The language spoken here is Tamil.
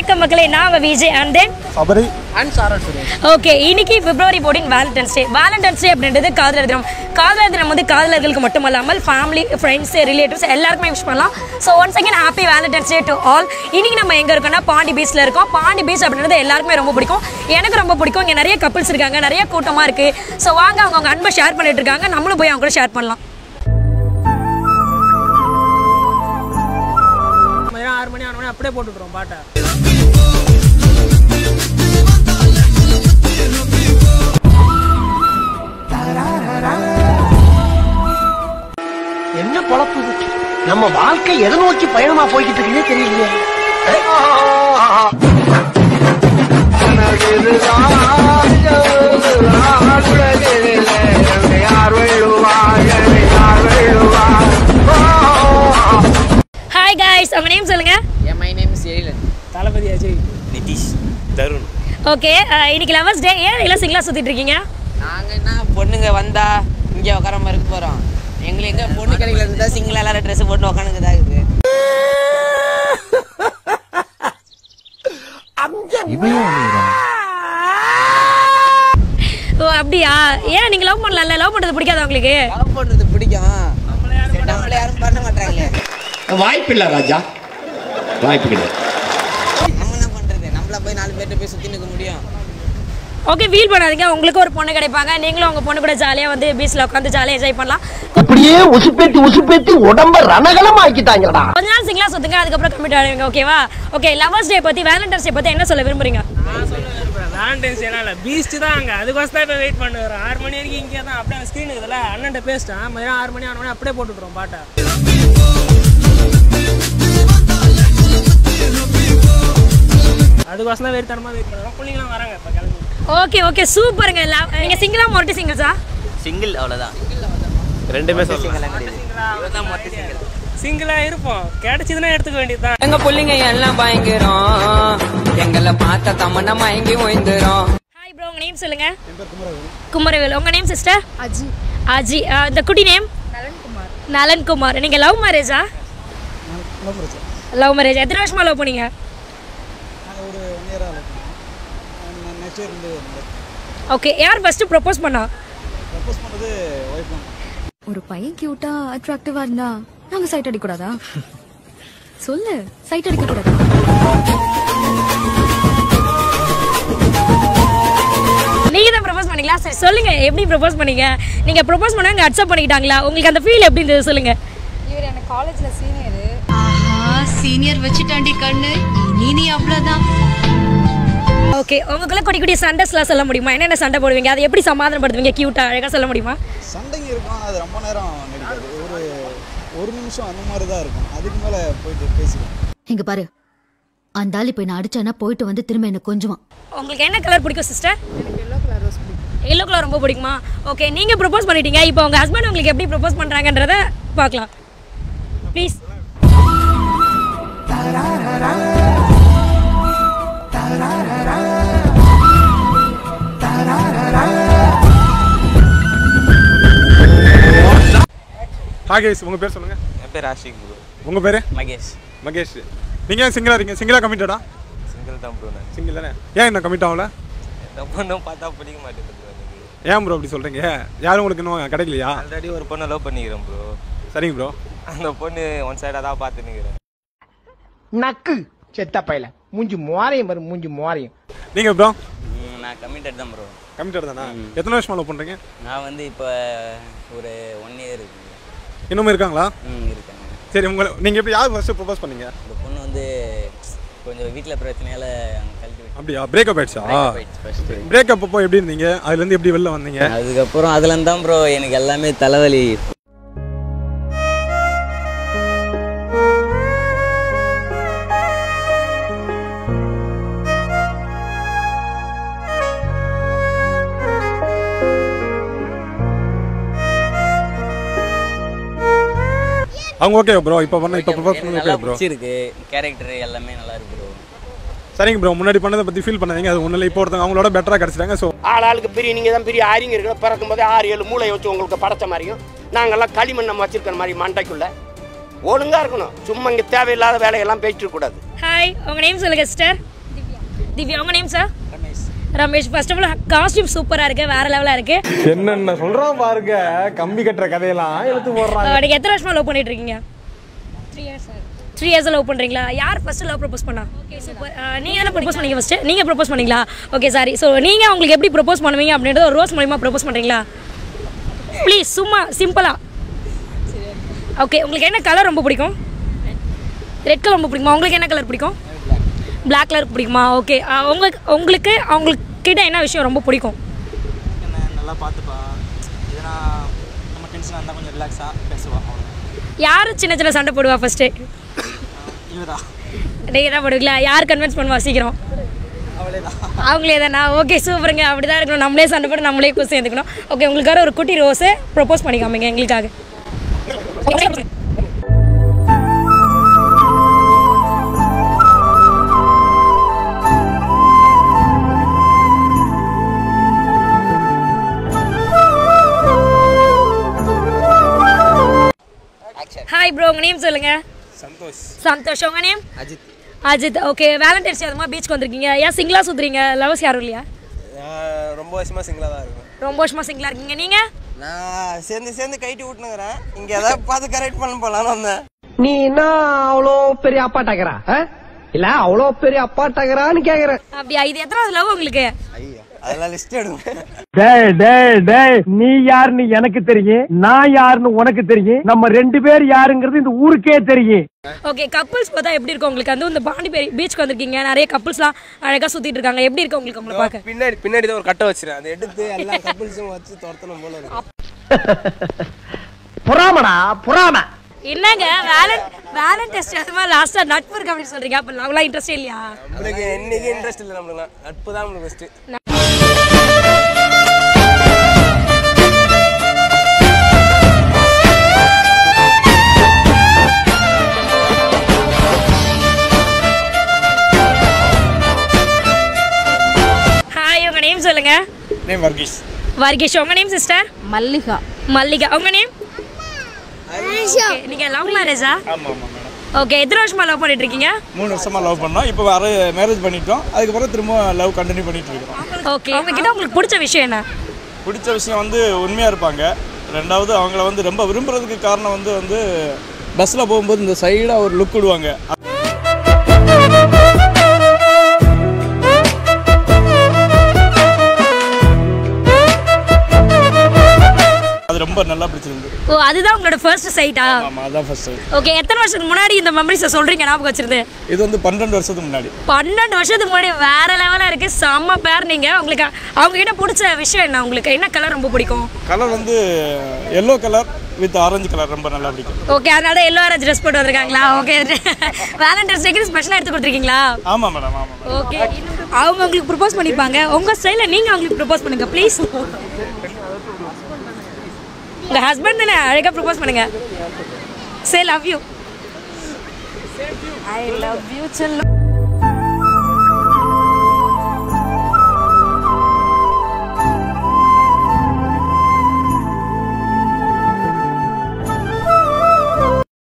வணக்கம் மக்களே நான் உங்க Vijay and then Sabari and Sara Suresh okay இன்னைக்கு பிப்ரவரி 14 வேலண்டைன்ஸ் டே வேலண்டைன்ஸ் டே அப்படின்றது காதலர் தினம் காதலர் தினம் வந்து காதலர்களுக்கு மட்டும் இல்லாமல் ஃபேமிலி ஃப்ரெண்ட்ஸ் ரிலேட்டிவ்ஸ் எல்லாருக்குமே விஷ் பண்ணலாம் so once again happy Valentine's day to all இன்னைக்கு நம்ம எங்க இருக்கோம்னா பாண்டி பீச்ல இருக்கோம் பாண்டி பீச் அப்படின்றது எல்லாருக்குமே ரொம்ப பிடிக்கும் எனக்கு ரொம்ப பிடிக்கும் இங்க நிறைய கப்பிள்ஸ் இருக்காங்க நிறைய கூட்டமா இருக்கு ஸோ வாங்க அவங்க அவங்க அன்பை ஷேர் பண்ணிட்டு இருக்காங்க நம்மளும் போய் அவங்க கூட ஷேர் பண்ணலாம் மதியம் ஆறு மணி ஆறு மணி அப்படியே போட்டுவிட்றோம் பாட்டை என்ன பொழப்பு இது? நம்ம வாழ்க்கை எதை நோக்கி பயணமா போய்கிட்டு இருக்குன்னே தெரியலையே ஹாய் காய்ஸ் உங்க நேம் சொல்லுங்க என் my name is Ezhilan Thalapathy Ajay Nitish Tarun okay இன்னைக்கு லவர்ஸ் டே ஏன் எல்லாம் சிங்கிளா சுத்திட்டு இருக்கீங்க நாங்கள் என்ன பொண்ணுங்க வந்தா இங்கே உட்காராம இருக்க போகிறோம் எங்களுக்கு எங்கே பொண்ணு கிடைக்கல இருந்தா சிங்கிள் எல்லாரும் ட்ரெஸ் போட்டு உட்காந்துக்குதா இருக்குது ஓ அப்படியா ஏன் நீங்க லவ் பண்ணல லவ் பண்றது பிடிக்காதா உங்களுக்கு லவ் பண்ணுறது பிடிக்கும் நம்மள யாரும் பண்ண மாட்டாங்களே வாய்ப்பில்லை ராஜா வாய்ப்பு கிடையாது நம்ம என்ன பண்ணுறது நம்மள போய் நாலு பேர்கிட்ட போய் சுற்றி நிற்க முடியும் ஓகே ஃபீல் பண்ணாதீங்க உங்களுக்கு ஒரு பொண்ணு கிடைப்பாங்க நீங்களும் உங்க பொண்ணு கூட ஜாலியா வந்து பீச்ல உட்காந்து ஜாலியா என்ஜாய் பண்ணலாம் இப்படியே உசுப்பேத்தி உசுப்பேத்தி உடம்ப ரணகலம் ஆக்கிட்டாங்கடா கொஞ்ச நாள் சிங்கிளா சுத்துங்க அதுக்கப்புறம் கமிட் ஆடுவீங்க ஓகேவா ஓகே லவர்ஸ் டே பத்தி வேலண்டைன்ஸ் டே பத்தி என்ன சொல்ல விரும்புறீங்க நான் சொல்ல விரும்புகிறேன் வேலண்டைன்ஸ் ஏன்னா இல்லை பீச் தான் அங்கே அதுக்கோசம் தான் இப்போ வெயிட் பண்ணுறோம் ஆறு மணி வரைக்கும் இங்கே தான் அப்படியே ஸ்க்ரீன் இருக்குதுல்ல அண்ணன்ட்ட பேசிட்டேன் மதியம் ஆறு மணி ஆறு மணி அப்படியே போட்டுவிட்றோம் பாட்டை அதுக்கோசம் தான் வெயிட் தரமாக வெயிட் பண்ணுறோம் பிள்ளைங்களாம் வராங்க இப்போ கிளம்பி ஓகே ஓகே சூப்பருங்க love- நீங்க சிங்கிளா மொரட்டி சிங்கிள்ஸா சிங்கிள் அவ்வளோதான் ரெண்டுமே சொல்லலாம் சிங்கிளாக இருப்போம் கிடைச்சதுன்னா எடுத்துக்க வேண்டியது தான் எங்க புள்ளைங்க எல்லாம் பயங்கரம் எங்களை பார்த்த தமன்னா மயங்கி ஓய்ந்துரும் ஹாய் ப்ரோ உங்க நேம் சொல்லுங்க குமரவேல் உங்க நேம் சிஸ்டர் அஜி அஜி அஹ், இந்த குட்டி நேம் நலன்குமார் நலன்குமார் நீங்க லவ் மேரேஜா லவ் மேரேஜ் எத்தனை வருஷமா லவ் பண்ணீங்க நாங்கள் ஒரு ஒன் இயராக இருக்கோம் நெக்ஸ்ட் இயர் இருந்து ஓகே யார் ஃபர்ஸ்ட் ப்ரப்போஸ் பண்ணா ப்ரப்போஸ் பண்ணது ஒய்ஃப் தான் ஒரு பையன் கியூட்டா அட்ராக்டிவா இருந்தா நாங்க சைட் அடிக்க கூடாதா சொல்லு சைட் அடிக்க கூடாதா நீங்க தான் ப்ரப்போஸ் பண்ணீங்களா சரி சொல்லுங்க எப்படி ப்ரப்போஸ் பண்ணீங்க நீங்க ப்ரப்போஸ் பண்ணாங்க அக்செப்ட் பண்ணிக்கிட்டாங்களா உங்களுக்கு அந்த ஃபீல் எப்படி இருந்தது சொல்லுங்க இவர் எனக்கு காலேஜ்ல சீனியர் ஆஹா சீனியர் வச்சுட்டாண்டி கண்ணு இனி நீ அவ்வளவுதான் ஓகே உங்களுக்குள்ள குட்டி குட்டி சண்டைஸ்லாம் சொல்ல முடியுமா என்னென்ன சண்டை போடுவீங்க அதை எப்படி சமாதானப்படுத்துவீங்க கியூட்டா அழகா சொல்ல முடியுமா சண்டைங்க இருக்கும் ஆனால் அது ரொம்ப நேரம் நடிக்காது ஒரு ஒரு நிமிஷம் அந்த மாதிரி தான் இருக்கும் அதுக்கு மேலே போயிட்டு பேசிடுவோம் இங்க பாரு அந்த ஆள் இப்ப நான் அடிச்சானா போயிட்டு வந்து திரும்ப என்ன கொஞ்சுவான் உங்களுக்கு என்ன கலர் பிடிக்கும் சிஸ்டர் எல்லோ கலர் ரொம்ப பிடிக்குமா ஓகே நீங்க ப்ரப்போஸ் பண்ணிட்டீங்க இப்போ உங்க ஹஸ்பண்ட் உங்களுக்கு எப்படி ப்ரப்போஸ் பண்றாங்கன்றத பார்க்கலாம் ப்ளீஸ் ஹாய் கைஸ் உங்கள் பேர் சொல்லுங்கள் என் பேர் ஆஷிக் ப்ரோ உங்கள் பேர் மகேஷ் மகேஷ் நீங்கள் ஏன் சிங்கிளாக இருக்கீங்க சிங்கிளாக கமிட்டடா சிங்கிள் தான் ப்ரோ நான் சிங்கிள் தானே ஏன் இன்னும் கமிட் ஆகல இந்த பொண்ணும் பார்த்தா பிடிக்க மாட்டேங்குது ப்ரோ எனக்கு ஏன் ப்ரோ அப்படி சொல்கிறீங்க யாரும் உங்களுக்கு இன்னும் கிடைக்கலையா ஆல்ரெடி ஒரு பொண்ணை லவ் பண்ணிக்கிறேன் ப்ரோ சரிங்க ப்ரோ அந்த பொண்ணு ஒன் சைடாக தான் பார்த்து நிற்கிறேன் நக்கு செத்த பையல மூஞ்சி மோரையும் பாரு மூஞ்சி மோரையும் நீங்கள் ப்ரோ நான் கமிட்டட் தான் ப்ரோ கமிட்டட் தானே எத்தனை வருஷமா லவ் பண்ணுறீங்க நான் வந்து இப்போ ஒரு ஒன் இயர் இன்னும் இருக்காங்களா இருக்கேன் சரி உங்களை நீங்கள் எப்படி யார் ஃபஸ்ட்டு ப்ரப்போஸ் பண்ணீங்க இந்த பொண்ணு வந்து கொஞ்சம் வீட்டில் பிரச்சனையால கழட்டி அப்படியா பிரேக்கப் ஆயிடுச்சா ஃபஸ்ட்டு பிரேக்கப் அப்போ எப்படி இருந்தீங்க அதுலேருந்து எப்படி வெளில வந்தீங்க அதுக்கப்புறம் அதுலேருந்து தான் ப்ரோ எனக்கு எல்லாமே தலைவலி அவங்க ஓகே ப்ரோ இப்போ பண்ண இப்போ ப்ரப்போஸ் எனக்கு பண்ண நல்லா ஓகே ப்ரோ பிடிச்சிருக்கு கேரக்டர் எல்லாமே நல்லா இருக்கு ப்ரோ சரிங்க ப்ரோ முன்னாடி பண்ணதை பற்றி ஃபீல் பண்ணாதீங்க அது ஒன்றும் இல்லை இப்போ ஒருத்தவங்க அவங்களோட பெட்டராக கிடச்சிட்டாங்க ஸோ ஆள் ஆளுக்கு பெரிய நீங்க தான் பெரிய ஆரிங்க இருக்கிற பிறக்கும் போதே ஆறு ஏழு மூளை வச்சு உங்களுக்கு படைச்ச மாதிரியும் நாங்கெல்லாம் களிமண் நம்ம வச்சிருக்கிற மாதிரி மண்டைக்குள்ள ஒழுங்கா இருக்கணும் சும்மா இங்க தேவையில்லாத வேலையெல்லாம் பேசிட்டு கூடாது ஹாய் உங்க நேம் சொல்லுங்க சிஸ்டர் திவ்யா உங்க name sir Ramesh first of all costume சூப்பரா இருக்கு வேற லெவலா இருக்கு என்னென்ன சொல்றான் பாருங்க கம்பி கட்டுற கதையெல்லாம் இழுத்து போடுறாங்க நீங்க எத்தனை வருஷமா லவ் பண்ணிட்டு இருக்கீங்க three years three years love பண்றீங்களா யார் ஃபர்ஸ்ட் லவ் ப்ரப்போஸ் பண்ணா ஓகே சூப்பர் நீங்க என்ன ப்ரப்போஸ் பண்ணீங்க ஃபர்ஸ்ட் நீங்க ப்ரப்போஸ் பண்ணீங்களா ஓகே சாரி ஸோ நீங்க உங்களுக்கு எப்படி ப்ரப்போஸ் பண்ணுவீங்க அப்படின்றது ஒரு ரோஸ் மூலியமா ப்ரப்போஸ் பண்றீங்களா ப்ளீஸ் சும்மா சிம்பிளா ஓகே உங்களுக்கு என்ன கலர் ரொம்ப பிடிக்கும் ரெட் கலர் ரொம்ப பிடிக்குமா உங்களுக்கு என்ன கலர் பிடிக்கும் Black கலர் பிடிக்குமா ஓகே உங்களுக்கு உங்களுக்கு அவங்களுக்கு கிட்ட என்ன விஷயம் ரொம்ப பிடிக்கும் என்ன நல்லா பார்த்துப்பா இதனா நம்ம டென்ஷனாக இருந்தால் கொஞ்சம் ரிலாக்ஸாக பேசுவா அவ்வளோ யார் சின்ன சின்ன சண்டை போடுவா ஃபர்ஸ்ட்டு இவரா நீங்கள் தான் போடுவீங்களா யார் கன்வின்ஸ் பண்ணுவா சீக்கிரம் அவளே தான் அவங்களே தானா ஓகே சூப்பருங்க அப்படி தான் இருக்கணும் நம்மளே சண்டை போட்டு நம்மளே கூட சேர்ந்துக்கணும் ஓகே உங்களுக்காக ஒரு குட்டி ரோஸை ப்ரப்போஸ் பண்ணி காமிங்க எங்களுக்காக ஹாய் ப்ரோ உங்கள் நேம் சொல்லுங்க சந்தோஷ் சந்தோஷ் உங்கள் name Ajith Ajith okay Valentine's அதுமா பீச்சுக்கு வந்திருக்கீங்க ஏன் சிங்கிளாக சுற்றுறீங்க லவர்ஸ் யாரும் இல்லையா ரொம்ப வருஷமா சிங்கிளாக தான் இருக்கும் ரொம்ப வருஷமா சிங்கிளாக இருக்கீங்க நீங்கள் நான் சேர்ந்து சேர்ந்து கைட்டி விட்டுனுங்கிறேன் இங்க ஏதாவது பார்த்து கரெக்ட் பண்ண போலான்னு வந்தேன் நீ என்ன அவ்வளோ பெரிய அப்பா டகரா இல்ல அவ்வளோ பெரிய அப்பா டகரான்னு கேக்குற அப்படியா இது எத்தனாவது லவ் உங்களுக்கு ஐயோ அதெல்லாம் லிஸ்ட் எடுங்க டேய் டேய் டேய் நீ யாருன்னு எனக்கு தெரியும் நான் யாருன்னு உனக்கு தெரியும் நம்ம ரெண்டு பேர் யாருங்கிறது இந்த ஊருக்கே தெரியும் ஓகே கப்புள்ஸ் பார்த்தா எப்படி இருக்கும் உங்களுக்கு வந்து இந்த பாண்டிபேரி பீச்சுக்கு வந்திருக்கீங்க நிறைய கப்புள்ஸ்லாம் அழகாக சுற்றிட்டு இருக்காங்க எப்படி இருக்கு உங்களுக்கு உங்களை பார்க்க பின்னாடி பின்னாடி தான் ஒரு கட்டை வச்சிருக்கேன் அதை எடுத்து எல்லா கப்பிள்ஸும் வச்சு துரத்தணும் போல இருக்கு புறாமடா புறாம என்னங்க வேலன் வேலண்டைன்ஸ் அதுமா லாஸ்ட்டாக நட்பு இருக்கு அப்படின்னு சொல்றீங்க அப்போ லவ்லாம் இன்ட்ரெஸ்ட் இல்லையா நம்மளுக்கு இன்னைக்கு இன்ட்ரெஸ்ட் இல்லை நம்மளுக்கு நட்பு தான் நம்மளுக்கு ஃபஸ்ட்டு ஹாய் உங்க நேம் சொல்லுங்க நேம் வர்கீஸ் வர்கேஷ் உங்க நேம் சிஸ்டர் மல்லிகா மல்லிகா உங்க நேம் நீங்க லவ் மேரேஜா ஆமாம் ஆமாம் மேடம் ஓகே எத்தனை வருஷமா லவ் பண்ணிட்டு இருக்கீங்க மூணு வருஷமாக லவ் பண்ணோம் இப்போ வேறு மேரேஜ் பண்ணிட்டோம் அதுக்கப்புறம் திரும்ப லவ் கண்டினியூ பண்ணிட்டு இருக்கோம் ஓகே அவங்க கிட்ட உங்களுக்கு பிடிச்ச விஷயம் என்ன பிடிச்ச விஷயம் வந்து உண்மையாக இருப்பாங்க ரெண்டாவது அவங்கள வந்து ரொம்ப விரும்புறதுக்கு காரணம் வந்து வந்து பஸ்ஸில் போகும்போது இந்த சைடாக ஒரு லுக் விடுவாங்க அது ரொம்ப நல்லா பிடிச்சிருந்து ஓ அதுதான் உங்களோட ஃபர்ஸ்ட் சைட்டா ஆமாம் அதான் ஃபர்ஸ்ட் சைட் ஓகே எத்தனை வருஷத்துக்கு முன்னாடி இந்த மெமரிஸை சொல்றீங்க ஞாபகம் வச்சிருந்து இது வந்து பன்னெண்டு வருஷத்துக்கு முன்னாடி பன்னெண்டு வருஷத்துக்கு முன்னாடி வேற லெவலா இருக்கு செம்ம பேர் நீங்க உங்களுக்கு அவங்க கிட்ட பிடிச்ச விஷயம் என்ன உங்களுக்கு என்ன கலர் ரொம்ப பிடிக்கும் கலர் வந்து yellow colour with orange colour ரொம்ப நல்லா பிடிக்கும் ஓகே அதனால எல்லோ ஆரஞ்சு ட்ரெஸ் போட்டு வந்திருக்காங்களா ஓகே வேலண்டைன்ஸ் டேக்கு ஸ்பெஷலாக எடுத்து கொடுத்துருக்கீங்களா ஆமாம் மேடம் ஆமாம் ஓகே அவங்க உங்களுக்கு ப்ரப்போஸ் பண்ணிப்பாங்க உங்க ஸ்டைலில் நீங்க அவங்களுக்கு ப்ரப்போஸ் பண்ணுங்க ப்ளீஸ் உங்க ஹஸ்பண்ட் தானே அழகா ப்ரப்போஸ் பண்ணுங்க say love you I love you செல்லம்